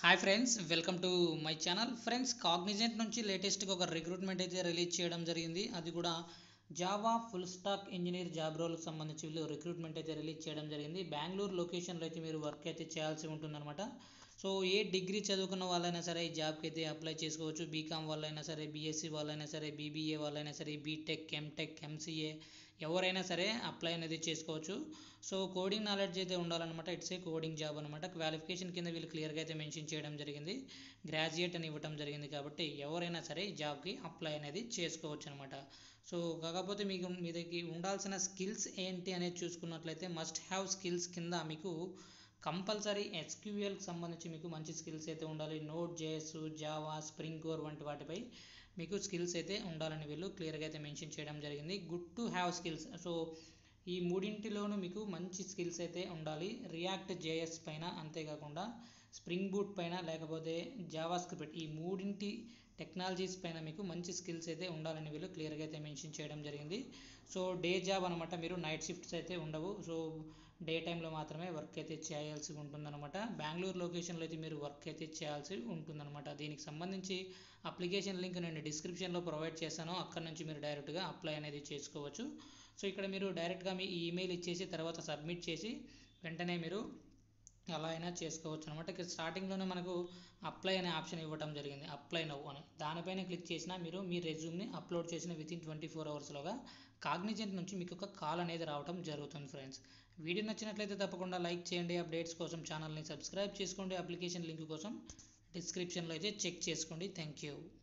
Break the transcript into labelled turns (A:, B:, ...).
A: hi friends welcome to my channel friends Cognizant నుంచి లేటెస్ట్గా ఒక రిక్రూట్మెంట్ అయితే రిలీజ్ చేయడం జరిగింది అది కూడా Java full stack engineer job రోల్కి సంబంధించి వీళ్ళు రిక్రూట్మెంట్ అయితే రిలీజ్ చేయడం జరిగింది బెంగళూరు లొకేషన్లో అయితే మీరు వర్క్ అయితే చేయాల్సి ఉంటుందన్నమాట సో ఏ డిగ్రీ చదువుకున్న వాళ్ళైనా సరే ఈ జాబ్కి అయితే అప్లై చేసుకోవచ్చు బీకామ్ వాళ్ళైనా సరే బీఎస్సీ వాళ్ళైనా సరే బీబీఏ వాళ్ళైనా సరే బీటెక్ ఎంటెక్ ఎంసీఏ ఎవరైనా సరే అప్లై అనేది చేసుకోవచ్చు సో కోడింగ్ నాలెడ్జ్ అయితే ఉండాలన్నమాట ఇట్స్ ఏ కోడింగ్ జాబ్ అనమాట క్వాలిఫికేషన్ కింద వీళ్ళు క్లియర్గా అయితే మెన్షన్ చేయడం జరిగింది గ్రాడ్యుయేట్ అని ఇవ్వడం జరిగింది కాబట్టి ఎవరైనా సరే ఈ జాబ్కి అప్లై అనేది చేసుకోవచ్చు అనమాట సో కాకపోతే మీకు మీ దగ్గర ఉండాల్సిన స్కిల్స్ ఏంటి అనేది చూసుకున్నట్లయితే మస్ట్ హ్యావ్ స్కిల్స్ కింద మీకు కంపల్సరీ ఎస్క్యూఎల్కి సంబంధించి మీకు మంచి స్కిల్స్ అయితే ఉండాలి Node JS Java Spring core వంటి వాటిపై మీకు స్కిల్స్ అయితే ఉండాలని వీళ్ళు క్లియర్గా అయితే మెన్షన్ చేయడం జరిగింది good to have skills so ఈ మూడింటిలోనూ మీకు మంచి స్కిల్స్ అయితే ఉండాలి రియాక్ట్ జేఎస్ పైన అంతేకాకుండా స్ప్రింగ్ బూట్ పైన లేకపోతే జావా స్క్రిప్ట్ ఈ మూడింటి టెక్నాలజీస్ పైన మీకు మంచి స్కిల్స్ అయితే ఉండాలని వీళ్ళు క్లియర్గా అయితే మెన్షన్ చేయడం జరిగింది సో డే జాబ్ అనమాట మీరు నైట్ షిఫ్ట్స్ అయితే ఉండవు సో డే టైంలో మాత్రమే వర్క్ అయితే చేయాల్సి ఉంటుందన్నమాట బెంగళూరు లొకేషన్లో అయితే మీరు వర్క్ అయితే చేయాల్సి ఉంటుందన్నమాట దీనికి సంబంధించి అప్లికేషన్ లింక్ నేను డిస్క్రిప్షన్లో ప్రొవైడ్ చేశాను అక్కడ నుంచి మీరు డైరెక్ట్గా అప్లై అనేది చేసుకోవచ్చు సో ఇక్కడ మీరు డైరెక్ట్గా మీ ఈమెయిల్ ఇచ్చేసి తర్వాత సబ్మిట్ చేసి వెంటనే మీరు అలా అయినా చేసుకోవచ్చు అనమాట ఇక్కడ స్టార్టింగ్లోనే మనకు అప్లై అనే ఆప్షన్ ఇవ్వడం జరిగింది అప్లై నవ్వు అని దానిపైన క్లిక్ చేసినా మీరు మీ రెజ్యూమ్ని అప్లోడ్ చేసిన విత్ ఇన్ ట్వంటీ ఫోర్ అవర్స్లోగా కాగ్నిజెంట్ నుంచి మీకు ఒక కాల్ అనేది రావడం జరుగుతుంది ఫ్రెండ్స్ వీడియో నచ్చినట్లయితే తప్పకుండా లైక్ చేయండి అప్డేట్స్ కోసం ఛానల్ని సబ్స్క్రైబ్ చేసుకోండి అప్లికేషన్ లింక్ కోసం డిస్క్రిప్షన్లో అయితే చెక్ చేసుకోండి థ్యాంక్ యూ